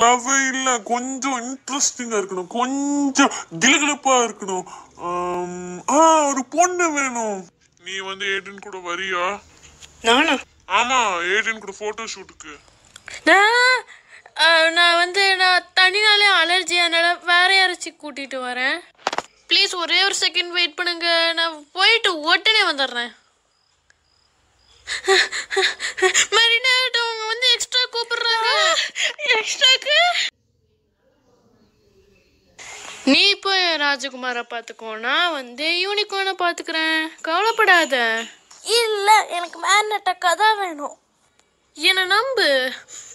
லவ்வே இல்ல கொஞ்சம் இன்ட்ரெஸ்டிங்கா இருக்கணும் கொஞ்சம் கிளுகிளுப்பா இருக்கணும் ஆம், ஆ ஒரு பொண்ணு வேணும் நீ வந்து ஏடின் கூட வரியா நானா ஆமா ஏடின் கூட போட்டோ ஷூட்டுக்கு நான் அஹ், நான் வந்து நான் தனினாலே அலர்ஜி அதனால வேற யாராச்சும் கூட்டிட்டு வரேன் ப்ளீஸ் ஒரே ஒரு செகண்ட் வெயிட் பண்ணுங்க நான் போயிட்டு உடனே வந்துடுறேன் மரினாட் அவங்க வந்து எக்ஸ்ட்ரா கூப்பிடுறாங்க எக்ஸ்ட்ராக்கு நீ போய் ராஜகுமாரை பார்த்துக்கோ நான் வந்து யூனிகார்னை பார்த்துக்கிறேன் கவலைப்படாத இல்ல எனக்கு மேக்னெட் அக்கா தான் வேணும் என்னை நம்பு